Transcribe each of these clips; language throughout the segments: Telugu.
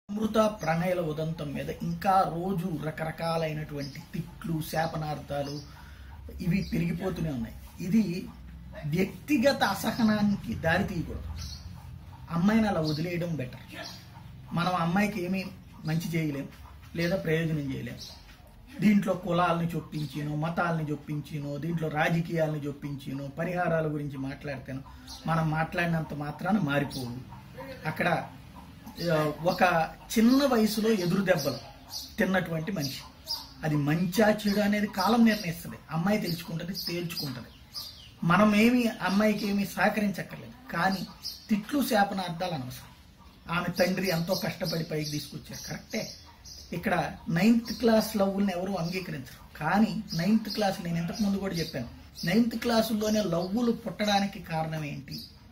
అమృత ప్రణయల ఉదంతం మీద ఇంకా రోజు రకరకాలైనటువంటి తిట్లు శాపనార్థాలు ఇవి పెరిగిపోతూనే ఉన్నాయి ఇది వ్యక్తిగత అసహనానికి దారి తీయకూడదు అమ్మాయిని అలా వదిలేయడం బెటర్ మనం అమ్మాయికి ఏమీ మంచి చేయలేం లేదా ప్రయోజనం చేయలేం దీంట్లో కులాలని చొప్పించినో మతాలని చొప్పించినో దీంట్లో రాజకీయాలని చొప్పించినో పరిహారాల గురించి మాట్లాడితేనో మనం మాట్లాడినంత మాత్రాన మారిపోవు అక్కడ ఆ, ఒక చిన్న వయసులో ఎదురు దెబ్బలు తిన్నటువంటి మనిషి అది మంచా చెడు అనేది కాలం నిర్ణయిస్తుంది అమ్మాయి తెలుసుకుంటుంది తేల్చుకుంటుంది మనం ఏమి అమ్మాయికి ఏమి సహకరించక్కర్లేదు కానీ తిట్లు శాపనార్థాలు అనవసరం ఆమె తండ్రి ఎంతో కష్టపడి పైకి తీసుకొచ్చారు కరెక్టే ఇక్కడ నైన్త్ క్లాస్ లవ్వుల్ని ఎవరు అంగీకరించరు కానీ నైన్త్ క్లాస్ నేను ఇంతకు ముందు కూడా చెప్పాను నైన్త్ క్లాసుల్లోనే లవ్వులు పుట్టడానికి కారణం ఏంటి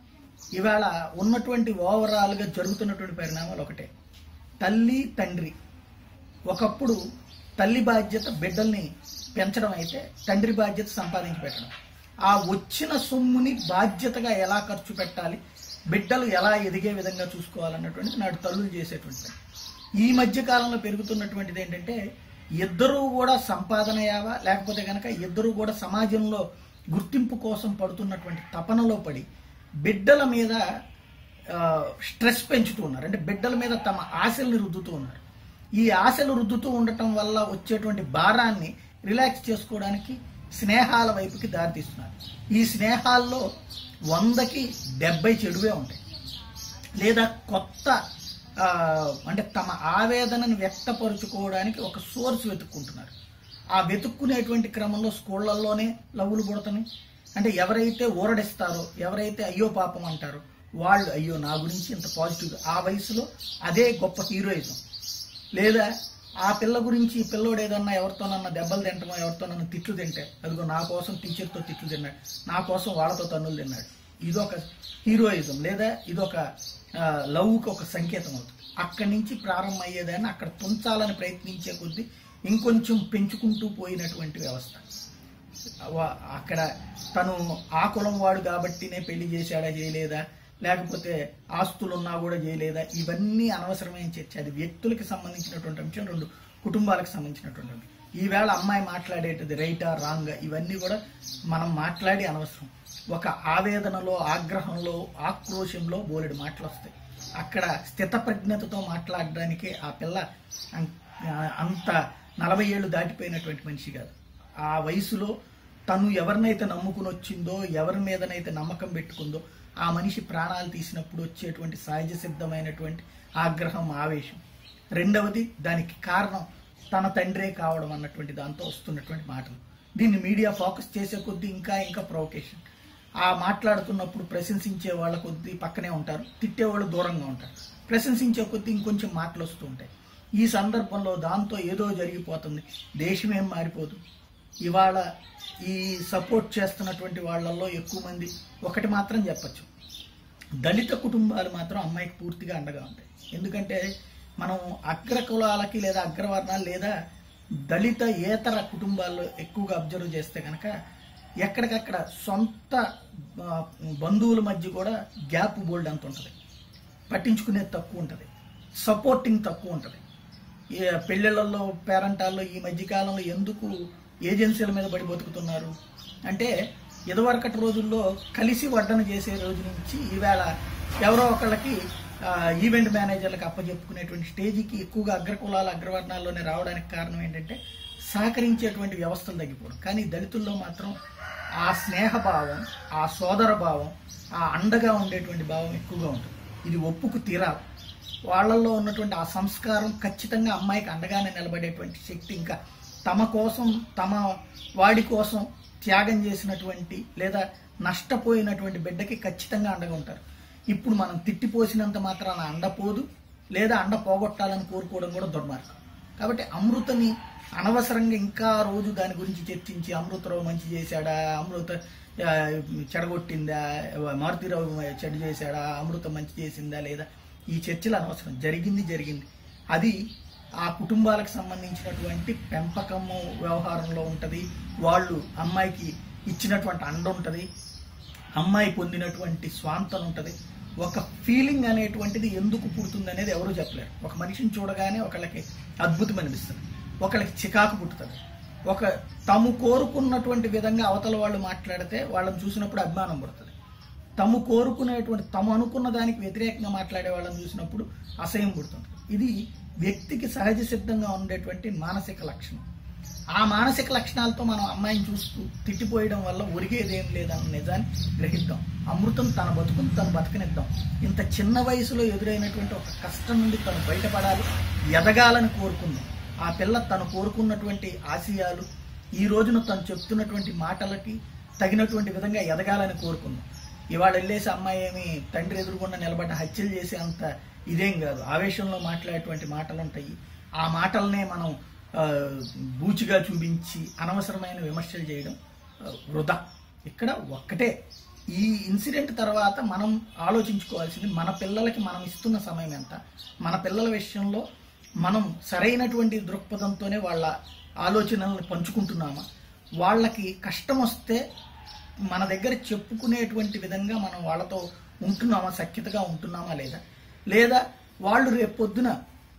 ఇవాళ ఉన్నటువంటి ఓవరాల్గా జరుగుతున్నటువంటి పరిణామాలు ఒకటే తల్లి తండ్రి ఒకప్పుడు తల్లి బాధ్యత బిడ్డల్ని పెంచడం అయితే తండ్రి బాధ్యత సంపాదించి పెట్టడం ఆ వచ్చిన సొమ్ముని బాధ్యతగా ఎలా ఖర్చు పెట్టాలి బిడ్డలు ఎలా ఎదిగే విధంగా చూసుకోవాలన్నటువంటిది నాడు తల్లులు చేసేటువంటి పని ఈ మధ్య కాలంలో పెరుగుతున్నటువంటిది ఏంటంటే ఇద్దరూ కూడా సంపాదన యావా లేకపోతే కనుక ఇద్దరూ కూడా సమాజంలో గుర్తింపు కోసం పడుతున్నటువంటి తపనలో పడి బిడ్డల మీద ఆ, స్ట్రెస్ పెంచుతూ ఉన్నారు అంటే బిడ్డల మీద తమ ఆశల్ని రుద్దుతూ ఉన్నారు ఈ ఆశలు రుద్దుతూ ఉండటం వల్ల వచ్చేటువంటి భారాన్ని రిలాక్స్ చేసుకోవడానికి స్నేహాల వైపుకి దారితీస్తున్నారు ఈ స్నేహాల్లో వందకి డెబ్బై చెడువే ఉంటాయి లేదా కొత్త ఆ, అంటే తమ ఆవేదనను వ్యక్తపరుచుకోవడానికి ఒక సోర్స్ వెతుక్కుంటున్నారు ఆ వెతుక్కునేటువంటి క్రమంలో స్కూళ్ళల్లోనే లవ్వులు పుడతాయి అంటే ఎవరైతే ఊరడిస్తారో ఎవరైతే అయ్యో పాపం అంటారో వాళ్ళు అయ్యో నా గురించి ఇంత పాజిటివ్ ఆ వయసులో అదే గొప్ప హీరోయిజం లేదా ఆ పిల్ల గురించి ఈ పిల్లోడు ఏదన్నా ఎవరితోనన్నా దెబ్బలు తింటమో ఎవరితోనన్నా తిట్లు తింటే అదిగో నా కోసం టీచర్తో తిట్లు తిన్నాడు నా కోసం వాళ్ళతో తన్నులు తిన్నాడు ఇదొక హీరోయిజం లేదా ఇదొక ఆ, లవ్కి ఒక సంకేతం అవుతుంది అక్కడి నుంచి ప్రారంభమయ్యేదాన్ని అక్కడ తుంచాలని ప్రయత్నించే కొద్దీ ఇంకొంచెం పెంచుకుంటూ పోయినటువంటి వ్యవస్థ వా- అక్కడ తను ఆ కులం వాడు కాబట్టినే పెళ్లి చేశాడా చేయలేదా లేకపోతే ఆస్తులున్నా కూడా చేయలేదా ఇవన్నీ అనవసరమైన చర్చ అది వ్యక్తులకి సంబంధించినటువంటి అంశం రెండు కుటుంబాలకు సంబంధించినటువంటి అంశం. ఈవేళ అమ్మాయి మాట్లాడేటిది రైటా రాంగ్ ఇవన్నీ కూడా మనం మాట్లాడి అనవసరం ఒక ఆవేదనలో ఆగ్రహంలో ఆక్రోశంలో బోలెడు మాటలు వస్తాయి అక్కడ స్థితప్రజ్ఞతతో మాట్లాడడానికే ఆ పిల్ల అం- అంత నలభై ఏళ్ళు దాటిపోయినటువంటి మనిషి కాదు ఆ వయసులో తను ఎవరినైతే నమ్ముకుని వచ్చిందో ఎవరి మీదనైతే నమ్మకం పెట్టుకుందో ఆ మనిషి ప్రాణాలు తీసినప్పుడు వచ్చేటువంటి సహజ సిద్ధమైనటువంటి ఆగ్రహం ఆవేశం రెండవది దానికి కారణం తన తండ్రే కావడం అన్నటువంటి దాంతో వస్తున్నటువంటి మాటలు దీన్ని మీడియా ఫోకస్ చేసే కొద్దీ ఇంకా ఇంకా ప్రొవకేషన్ ఆ మాట్లాడుతున్నప్పుడు ప్రశంసించే వాళ్ళ కొద్దీ పక్కనే ఉంటారు తిట్టేవాళ్ళు దూరంగా ఉంటారు ప్రశంసించే కొద్దీ ఇంకొంచెం మాటలు వస్తూ ఉంటాయి ఈ సందర్భంలో దాంతో ఏదో జరిగిపోతుంది దేశం ఏం మారిపోదు ఇవాళ ఈ సపోర్ట్ చేస్తున్నటువంటి వాళ్ళల్లో ఎక్కువ మంది ఒకటి మాత్రం చెప్పచ్చు దళిత కుటుంబాలు మాత్రం అమ్మాయికి పూర్తిగా అండగా ఉంటాయి ఎందుకంటే మనం అగ్ర కులాలకి లేదా అగ్రవర్ణాలు లేదా దళిత ఏతర కుటుంబాల్లో ఎక్కువగా అబ్జర్వ్ చేస్తే కనుక ఎక్కడికక్కడ సొంత ఆ, బంధువుల మధ్య కూడా గ్యాప్ బోల్డ్ అంత ఉంటుంది పట్టించుకునేది తక్కువ ఉంటుంది సపోర్టింగ్ తక్కువ ఉంటుంది ఈ పెళ్ళిళ్ళల్లో పేరంటాల్లో ఈ మధ్యకాలంలో ఎందుకు ఏజెన్సీల మీద పడి బతుకుతున్నారు అంటే ఇదివరకటి రోజుల్లో కలిసి వడ్డన చేసే రోజు నుంచి ఈవేళ ఎవరో ఒకళ్ళకి ఆ, ఈవెంట్ మేనేజర్లకు అప్పచెప్పుకునేటువంటి స్టేజికి ఎక్కువగా అగ్రకులాల అగ్రవర్ణాల్లోనే రావడానికి కారణం ఏంటంటే సహకరించేటువంటి వ్యవస్థలు తగ్గిపోవడం కానీ దళితుల్లో మాత్రం ఆ స్నేహభావం ఆ సోదర భావం ఆ అండగా ఉండేటువంటి భావం ఎక్కువగా ఉంటుంది ఇది ఒప్పుకు తీరాలి వాళ్ళల్లో ఉన్నటువంటి ఆ సంస్కారం ఖచ్చితంగా అమ్మాయికి అండగానే నిలబడేటువంటి శక్తి ఇంకా తమ కోసం తమ వాడి కోసం త్యాగం చేసినటువంటి లేదా నష్టపోయినటువంటి బిడ్డకి ఖచ్చితంగా అండగా ఉంటారు ఇప్పుడు మనం తిట్టిపోసినంత మాత్రాన అండపోదు లేదా అండ పోగొట్టాలని కోరుకోవడం కూడా దుర్మార్గం కాబట్టి అమృతని అనవసరంగా ఇంకా రోజు దాని గురించి చర్చించి అమృతరావు మంచి చేశాడా అమృత ఆ, చెడగొట్టిందా మారుతిరావు చెడు చేశాడా అమృత మంచి చేసిందా లేదా ఈ చర్చలు అనవసరం జరిగింది జరిగింది అది ఆ కుటుంబాలకు సంబంధించినటువంటి పెంపకము వ్యవహారంలో ఉంటుంది వాళ్ళు అమ్మాయికి ఇచ్చినటువంటి అండ ఉంటుంది అమ్మాయి పొందినటువంటి స్వాంతన ఉంటుంది ఒక ఫీలింగ్ అనేటువంటిది ఎందుకు పుడుతుంది అనేది ఎవరు చెప్పలేరు ఒక మనిషిని చూడగానే ఒకళ్ళకి అద్భుతం అనిపిస్తుంది ఒకళ్ళకి చికాకు పుట్టుతుంది ఒక తాము కోరుకున్నటువంటి విధంగా అవతల వాళ్ళు మాట్లాడితే వాళ్ళని చూసినప్పుడు అభిమానం పుడుతుంది తాము కోరుకునేటువంటి తాము అనుకున్న దానికి వ్యతిరేకంగా మాట్లాడే వాళ్ళని చూసినప్పుడు అసహ్యం పుడుతుంది ఇది వ్యక్తికి సహజ సిద్ధంగా ఉండేటువంటి మానసిక లక్షణం ఆ మానసిక లక్షణాలతో మనం అమ్మాయిని చూస్తూ తిట్టిపోయడం వల్ల ఒరిగేదేం లేదన్న నిజాన్ని గ్రహిద్దాం అమృతం తన బతుకుని తను బతకనిద్దాం ఇంత చిన్న వయసులో ఎదురైనటువంటి ఒక కష్టం నుండి తను బయటపడాలి ఎదగాలని కోరుకుందాం ఆ పిల్ల తను కోరుకున్నటువంటి ఆశయాలు ఈ రోజున తను చెప్తున్నటువంటి మాటలకి తగినటువంటి విధంగా ఎదగాలని కోరుకుందాం ఇవాళ వెళ్ళేసి అమ్మాయి ఏమి తండ్రి ఎదురుగుండా నిలబడ్డ హత్యలు చేసే అంత ఇదేం కాదు ఆవేశంలో మాట్లాడేటువంటి మాటలు ఉంటాయి ఆ మాటలనే మనం ఆ, బూచిగా చూపించి అనవసరమైన విమర్శలు చేయడం ఆ, వృధా ఇక్కడ ఒక్కటే ఈ ఇన్సిడెంట్ తర్వాత మనం ఆలోచించుకోవాల్సింది మన పిల్లలకి మనం ఇస్తున్న సమయం ఎంత మన పిల్లల విషయంలో మనం సరైనటువంటి దృక్పథంతోనే వాళ్ళ ఆలోచనలను పంచుకుంటున్నామా వాళ్ళకి కష్టం వస్తే మన దగ్గర చెప్పుకునేటువంటి విధంగా మనం వాళ్ళతో ఉంటున్నామా సఖ్యతగా ఉంటున్నామా లేదా లేదా వాళ్ళు రేపు పొద్దున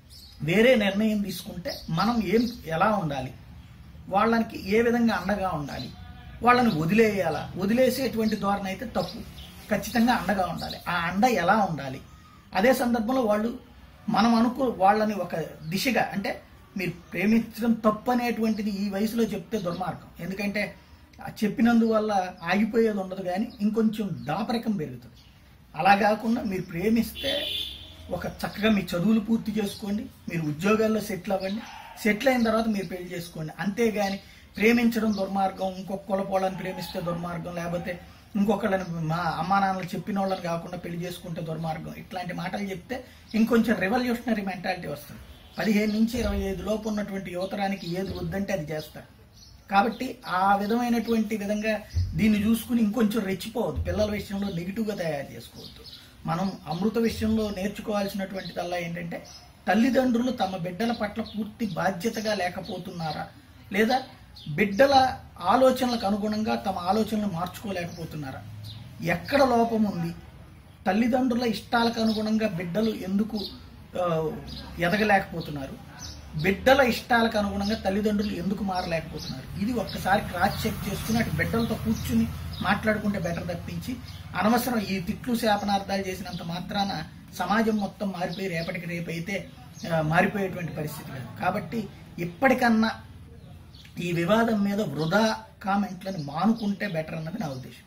వేరే నిర్ణయం తీసుకుంటే మనం ఏం ఎలా ఉండాలి వాళ్ళకి ఏ విధంగా అండగా ఉండాలి వాళ్ళని వదిలేయాలా వదిలేసేటువంటి ధోరణి అయితే తప్పు ఖచ్చితంగా అండగా ఉండాలి ఆ అండ ఎలా ఉండాలి అదే సందర్భంలో వాళ్ళు మనం అనుకో వాళ్ళని ఒక దిశగా అంటే మీరు ప్రేమించడం తప్పు అనేటువంటిది ఈ వయసులో చెప్తే దుర్మార్గం ఎందుకంటే ఆ చెప్పినందువల్ల ఆగిపోయేది ఉండదు కానీ ఇంకొంచెం దాపరికం పెరుగుతుంది అలా కాకుండా మీరు ప్రేమిస్తే ఒక చక్కగా మీ చదువులు పూర్తి చేసుకోండి మీరు ఉద్యోగాల్లో సెటిల్ అవ్వండి సెటిల్ అయిన తర్వాత మీరు పెళ్లి చేసుకోండి అంతేగాని ప్రేమించడం దుర్మార్గం ఇంకొక కులపోళ్ళని ప్రేమిస్తే దుర్మార్గం లేకపోతే ఇంకొకళ్ళని మా అమ్మా నాన్నలు చెప్పిన వాళ్ళని కాకుండా పెళ్లి చేసుకుంటే దుర్మార్గం ఇట్లాంటి మాటలు చెప్తే ఇంకొంచెం రెవల్యూషనరీ మెంటాలిటీ వస్తుంది పదిహేను నుంచి ఇరవై ఐదు లోపు ఉన్నటువంటి యువతరానికి ఏది వద్దంటే అది చేస్తారు కాబట్టి ఆ విధమైనటువంటి విధంగా దీన్ని చూసుకుని ఇంకొంచెం రెచ్చిపోవద్దు పిల్లల విషయంలో నెగిటివ్గా తయారు చేసుకోవద్దు మనం అమృత విషయంలో నేర్చుకోవాల్సినటువంటిదల్లా ఏంటంటే తల్లిదండ్రులు తమ బిడ్డల పట్ల పూర్తి బాధ్యతగా లేకపోతున్నారా లేదా బిడ్డల ఆలోచనలకు అనుగుణంగా తమ ఆలోచనలు మార్చుకోలేకపోతున్నారా ఎక్కడ లోపం ఉంది తల్లిదండ్రుల ఇష్టాలకు అనుగుణంగా బిడ్డలు ఎందుకు ఆ, ఎదగలేకపోతున్నారు బిడ్డల ఇష్టాలకు అనుగుణంగా తల్లిదండ్రులు ఎందుకు మారలేకపోతున్నారు ఇది ఒక్కసారి క్రాస్ చెక్ చేసుకుని అటు బిడ్డలతో కూర్చుని మాట్లాడుకుంటే బెటర్ తప్పించి అనవసరం ఈ తిట్లు శాపనార్థాలు చేసినంత మాత్రాన సమాజం మొత్తం మారిపోయి రేపటికి రేపు అయితే ఆ, మారిపోయేటువంటి పరిస్థితి కాదు కాబట్టి ఇప్పటికన్నా ఈ వివాదం మీద వృధా కామెంట్లను మానుకుంటే బెటర్ అన్నది నా ఉద్దేశం